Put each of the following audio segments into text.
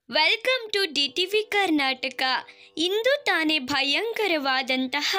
welcome to D T V Karnataka ಇಂದು ತಾನೇ ಭಯಂಕರವಾದಂತಹ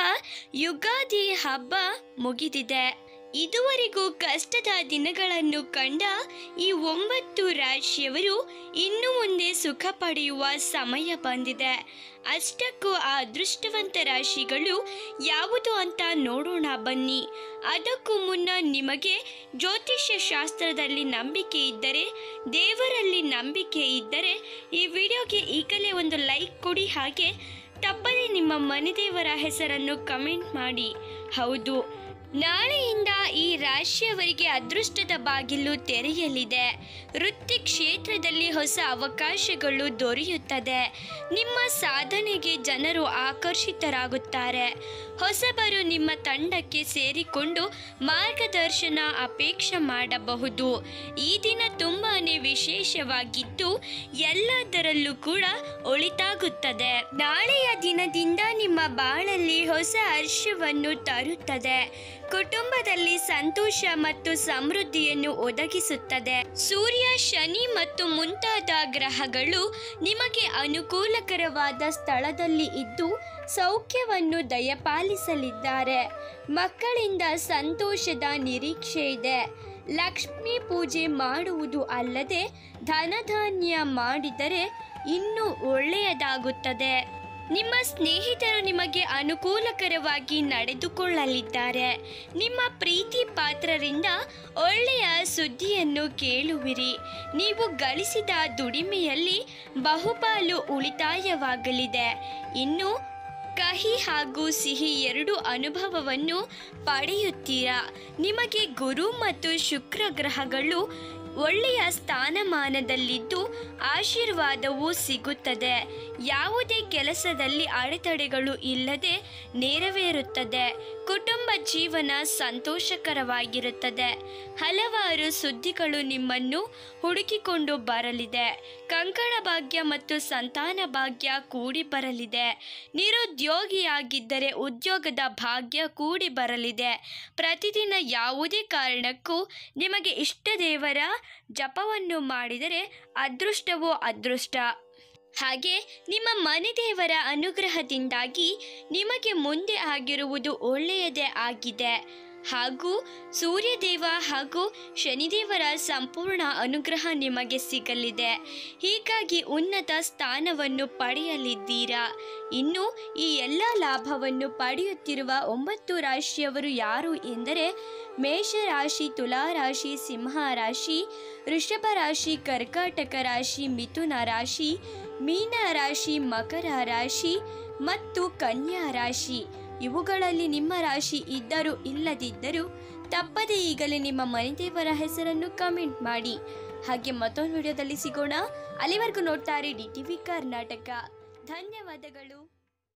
ಯುಗಾದಿ ಹಬ್ಬ ಮುಗಿದಿದೆ ಇದುವರೆಗೂ ಕಷ್ಟದ ದಿನಗಳನ್ನು ಕಂಡ ಈ ಒಂಬತ್ತು ರಾಶಿಯವರು ಇನ್ನು ಮುಂದೆ ಸುಖ ಪಡೆಯುವ ಸಮಯ ಬಂದಿದೆ ಅಷ್ಟಕ್ಕೂ ಆ ಅದೃಷ್ಟವಂತ ರಾಶಿಗಳು ಯಾವುದು ಅಂತ ನೋಡೋಣ ಬನ್ನಿ ಅದಕ್ಕೂ ಮುನ್ನ ನಿಮಗೆ ಜ್ಯೋತಿಷ್ಯ ಶಾಸ್ತ್ರದಲ್ಲಿ ನಂಬಿಕೆ ಇದ್ದರೆ ದೇವರಲ್ಲಿ ನಂಬಿಕೆ ಇದ್ದರೆ ಈ ವಿಡಿಯೋಗೆ ಈಗಲೇ ಒಂದು ಲೈಕ್ ಕೊಡಿ ಹಾಗೆ ತಪ್ಪದೆ ನಿಮ್ಮ ಮನೆದೇವರ ಹೆಸರನ್ನು ಕಮೆಂಟ್ ಮಾಡಿ ಹೌದು ನಾಳೆಯಿಂದ ಈ ರಾಶಿಯವರಿಗೆ ಅದೃಷ್ಟದ ಬಾಗಿಲು ತೆರೆಯಲಿದೆ ವೃತ್ತಿ ಕ್ಷೇತ್ರದಲ್ಲಿ ಹೊಸ ಅವಕಾಶಗಳು ದೊರೆಯುತ್ತದೆ ನಿಮ್ಮ ಸಾಧನೆಗೆ ಜನರು ಆಕರ್ಷಿತರಾಗುತ್ತಾರೆ ಹೊಸಬರು ನಿಮ್ಮ ತಂಡಕ್ಕೆ ಸೇರಿಕೊಂಡು ಮಾರ್ಗದರ್ಶನ ಅಪೇಕ್ಷೆ ಮಾಡಬಹುದು ಈ ದಿನ ತುಂಬಾನೇ ವಿಶೇಷವಾಗಿದ್ದು ಎಲ್ಲದರಲ್ಲೂ ಕೂಡ ಒಳಿತಾಗುತ್ತದೆ ನಾಳೆಯ ದಿನದಿಂದ ನಿಮ್ಮ ಬಾಳಲ್ಲಿ ಹೊಸ ಹರ್ಷವನ್ನು ತರುತ್ತದೆ ಕುಟುಂಬದಲ್ಲಿ ಸಂತೋಷ ಮತ್ತು ಸಮೃದ್ಧಿಯನ್ನು ಒದಗಿಸುತ್ತದೆ ಸೂರ್ಯ ಶನಿ ಮತ್ತು ಮುಂತಾದ ಗ್ರಹಗಳು ನಿಮಗೆ ಅನುಕೂಲಕರವಾದ ಸ್ಥಳದಲ್ಲಿ ಇದ್ದು ಸೌಖ್ಯವನ್ನು ದಯಪಾಲಿಸಲಿದ್ದಾರೆ ಮಕ್ಕಳಿಂದ ಸಂತೋಷದ ನಿರೀಕ್ಷೆ ಇದೆ ಲಕ್ಷ್ಮೀ ಪೂಜೆ ಮಾಡುವುದು ಅಲ್ಲದೆ ಧನಧಾನ್ಯ ಮಾಡಿದರೆ ಇನ್ನೂ ಒಳ್ಳೆಯದಾಗುತ್ತದೆ ನಿಮ್ಮ ಸ್ನೇಹಿತರು ನಿಮಗೆ ಅನುಕೂಲಕರವಾಗಿ ನಡೆದುಕೊಳ್ಳಲಿದ್ದಾರೆ ನಿಮ್ಮ ಪ್ರೀತಿ ಪಾತ್ರರಿಂದ ಒಳ್ಳೆಯ ಸುದ್ದಿಯನ್ನು ಕೇಳುವಿರಿ ನೀವು ಗಳಿಸಿದ ದುಡಿಮೆಯಲ್ಲಿ ಬಹುಪಾಲು ಉಳಿತಾಯವಾಗಲಿದೆ ಇನ್ನು ಕಹಿ ಹಾಗೂ ಸಿಹಿ ಎರಡು ಅನುಭವವನ್ನು ಪಡೆಯುತ್ತೀರಾ ನಿಮಗೆ ಗುರು ಮತ್ತು ಶುಕ್ರ ಗ್ರಹಗಳು ಒಳ್ಳೆಯ ಸ್ಥಾನಮಾನದಲ್ಲಿದ್ದು ಆಶೀರ್ವಾದವೂ ಸಿಗುತ್ತದೆ ಯಾವುದೇ ಕೆಲಸದಲ್ಲಿ ಅಡೆತಡೆಗಳು ಇಲ್ಲದೆ ನೆರವೇರುತ್ತದೆ ಕುಟುಂಬ ಜೀವನ ಸಂತೋಷಕರವಾಗಿರುತ್ತದೆ ಹಲವಾರು ಸುದ್ದಿಗಳು ನಿಮ್ಮನ್ನು ಹುಡುಕಿಕೊಂಡು ಬರಲಿದೆ ಕಂಕಣ ಭಾಗ್ಯ ಮತ್ತು ಸಂತಾನ ಭಾಗ್ಯ ಕೂಡಿ ಬರಲಿದೆ ನಿರುದ್ಯೋಗಿಯಾಗಿದ್ದರೆ ಉದ್ಯೋಗದ ಭಾಗ್ಯ ಕೂಡಿ ಬರಲಿದೆ ಪ್ರತಿದಿನ ಯಾವುದೇ ಕಾರಣಕ್ಕೂ ನಿಮಗೆ ಇಷ್ಟ ದೇವರ ಜಪವನ್ನು ಮಾಡಿದರೆ ಅದೃಷ್ಟವೋ ಅದೃಷ್ಟ ಹಾಗೆ ನಿಮ್ಮ ಮನೆ ದೇವರ ಅನುಗ್ರಹದಿಂದಾಗಿ ನಿಮಗೆ ಮುಂದೆ ಆಗಿರುವುದು ಒಳ್ಳೆಯದೇ ಆಗಿದೆ ಹಾಗೂ ಸೂರ್ಯದೇವ ಹಾಗೂ ಶನಿದೇವರ ಸಂಪೂರ್ಣ ಅನುಗ್ರಹ ನಿಮಗೆ ಸಿಗಲಿದೆ ಹೀಗಾಗಿ ಉನ್ನತ ಸ್ಥಾನವನ್ನು ಪಡೆಯಲಿದ್ದೀರಾ ಇನ್ನು ಈ ಎಲ್ಲ ಲಾಭವನ್ನು ಪಡೆಯುತ್ತಿರುವ ಒಂಬತ್ತು ರಾಶಿಯವರು ಯಾರು ಎಂದರೆ ಮೇಷರಾಶಿ ತುಲಾರಾಶಿ ಸಿಂಹ ರಾಶಿ ವೃಷಭ ರಾಶಿ ಕರ್ಕಾಟಕ ರಾಶಿ ಮಿಥುನ ರಾಶಿ ಮೀನ ರಾಶಿ ಮಕರ ರಾಶಿ ಮತ್ತು ಕನ್ಯಾ ರಾಶಿ ಇವುಗಳಲ್ಲಿ ನಿಮ್ಮ ರಾಶಿ ಇದ್ದರೂ ಇಲ್ಲದಿದ್ದರೂ ತಪ್ಪದೆ ಈಗಲೇ ನಿಮ್ಮ ಮನೆದೇವರ ಹೆಸರನ್ನು ಕಮೆಂಟ್ ಮಾಡಿ ಹಾಗೆ ಮತ್ತೊಂದು ವಿಡಿಯೋದಲ್ಲಿ ಸಿಗೋಣ ಅಲ್ಲಿವರೆಗೂ ನೋಡ್ತಾರೆ ಡಿ ಟಿ ವಿ ಕರ್ನಾಟಕ ಧನ್ಯವಾದಗಳು